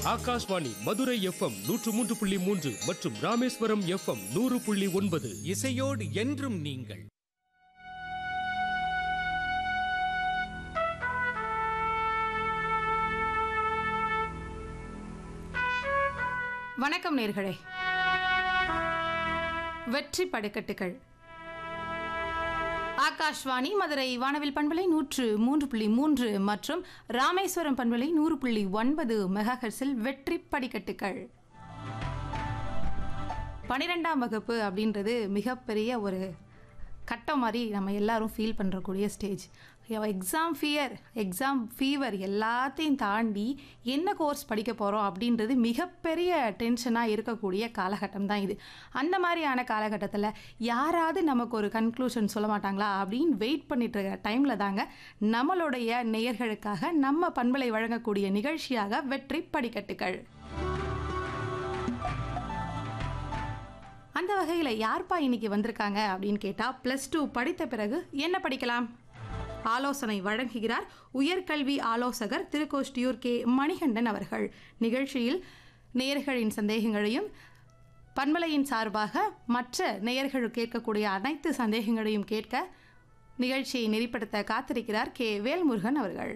Akashvani Madurai FM நூற்று மூன்று புள்ளி மூன்று மற்றும் ராமேஸ்வரம் எஃப்எம் நூறு புள்ளி ஒன்பது இசையோடு என்றும் நீங்கள் வணக்கம் நேர்களே வெற்றி படைக்கட்டுகள் ஆகாஷ்வாணி மதுரை வானவில் பண்பலை நூற்று மூன்று புள்ளி மூன்று மற்றும் ராமேஸ்வரம் பண்பலை நூறு புள்ளி ஒன்பது மெகாஹெர்ஸில் வெற்றி படிக்கட்டுகள் பன்னிரெண்டாம் வகுப்பு அப்படின்றது மிகப்பெரிய ஒரு கட்டம் மாதிரி நம்ம எல்லாரும் ஃபீல் பண்ணுறக்கூடிய stage exam fear exam fever எல்லாத்தையும் தாண்டி என்ன கோர்ஸ் படிக்க போகிறோம் அப்படின்றது மிகப்பெரிய டென்ஷனாக இருக்கக்கூடிய காலகட்டம் தான் இது அந்த மாதிரியான காலகட்டத்தில் யாராவது நமக்கு ஒரு கன்க்ளூஷன் சொல்ல மாட்டாங்களா அப்படின்னு வெயிட் பண்ணிட்டு இருக்க டைமில் தாங்க நம்மளுடைய நேயர்களுக்காக நம்ம பண்பலை வழங்கக்கூடிய நிகழ்ச்சியாக வெற்றி படிக்கட்டுகள் அந்த வகையில் யார்ப்பா இன்னைக்கு வந்திருக்காங்க அப்படின்னு கேட்டால் ப்ளஸ் டூ படித்த பிறகு என்ன படிக்கலாம் ஆலோசனை வழங்குகிறார் உயர்கல்வி ஆலோசகர் திருக்கோஷ்டியூர் கே மணிகண்டன் அவர்கள் நிகழ்ச்சியில் நேயர்களின் சந்தேகங்களையும் பண்பலையின் சார்பாக மற்ற நேயர்கள் கேட்கக்கூடிய அனைத்து சந்தேகங்களையும் கேட்க நிகழ்ச்சியை நெறிப்படுத்த காத்திருக்கிறார் கே வேல்முருகன் அவர்கள்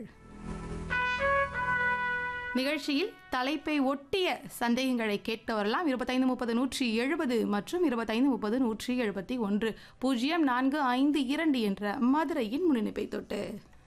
நிகழ்ச்சியில் தலைப்பை ஒட்டிய சந்தேகங்களை கேட்க வரலாம் இருபத்தைந்து முப்பது நூற்றி எழுபது மற்றும் இருபத்தைந்து முப்பது நூற்றி எழுபத்தி ஒன்று பூஜ்ஜியம் நான்கு ஐந்து இரண்டு என்ற மதுரையின் முன்னிணைப்பை தொட்டு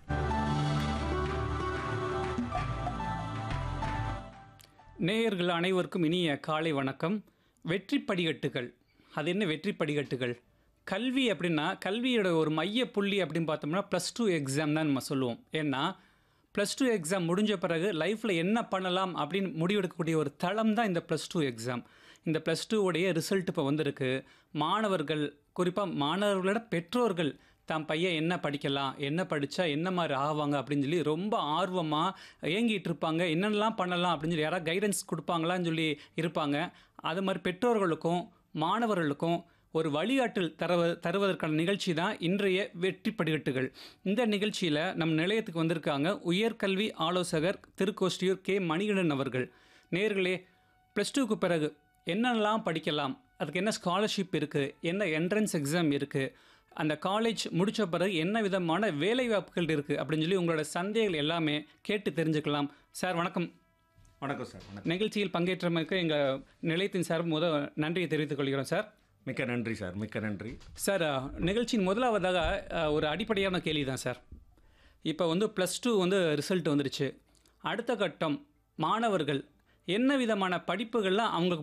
நேயர்கள் அனைவருக்கும் இனிய காலை வணக்கம் வெற்றி படிகட்டுகள் அது என்ன வெற்றி படிகட்டுகள் கல்வி அப்படின்னா கல்வியோட ஒரு மைய புள்ளி அப்படின்னு பார்த்தோம்னா ப்ளஸ் டூ எக்ஸாம் தான் நம்ம சொல்லுவோம் ஏன்னா ப்ளஸ் டூ எக்ஸாம் முடிஞ்ச பிறகு லைஃப்பில் என்ன பண்ணலாம் அப்படின்னு முடிவெடுக்கக்கூடிய ஒரு தளம் தான் இந்த ப்ளஸ் டூ எக்ஸாம் இந்த ப்ளஸ் டூவுடைய ரிசல்ட் இப்போ வந்திருக்கு மாணவர்கள் குறிப்பாக மாணவர்களோட பெற்றோர்கள் தான் பையன் என்ன படிக்கலாம் என்ன படித்தா என்ன மாதிரி ஆவாங்க அப்படின்னு சொல்லி ரொம்ப ஆர்வமாக ஏங்கிட்டு இருப்பாங்க என்னென்னலாம் பண்ணலாம் அப்படின்னு சொல்லி யாராவது கைடன்ஸ் கொடுப்பாங்களான்னு சொல்லி இருப்பாங்க அது மாதிரி பெற்றோர்களுக்கும் மாணவர்களுக்கும் ஒரு வழிகாட்டல் தரவ தருவதற்கான நிகழ்ச்சி தான் இன்றைய வெற்றி படிக்கட்டுகள் இந்த நிகழ்ச்சியில் நம் நிலையத்துக்கு வந்திருக்காங்க உயர்கல்வி ஆலோசகர் திருக்கோஷ்டியூர் கே மணிகண்டன் அவர்கள் நேர்களே ப்ளஸ் டூக்கு பிறகு என்னெல்லாம் படிக்கலாம் அதுக்கு என்ன ஸ்காலர்ஷிப் இருக்குது என்ன என்ட்ரன்ஸ் எக்ஸாம் இருக்குது அந்த காலேஜ் முடித்த பிறகு என்ன விதமான வேலை வாய்ப்புகள் இருக்குது அப்படின்னு சொல்லி உங்களோட சந்தேகங்கள் எல்லாமே கேட்டு தெரிஞ்சுக்கலாம் சார் வணக்கம் வணக்கம் சார் வணக்கம் நிகழ்ச்சியில் பங்கேற்றமைக்கு எங்கள் நிலையத்தின் சார்பு முதல் நன்றியை தெரிவித்துக் கொள்கிறோம் சார் மிக்க நன்றி சார் மிக்க நன்றி சார் அஹ், நிகழ்ச்சியின் முதலாவதாக அஹ், ஒரு அடிப்படையான கேள்வி தான் சார் இப்போ வந்து ப்ளஸ் டூ வந்து ரிசல்ட் வந்துருச்சு அடுத்த கட்டம் மாணவர்கள் என்ன விதமான படிப்புகள்லாம் அவங்களுக்கு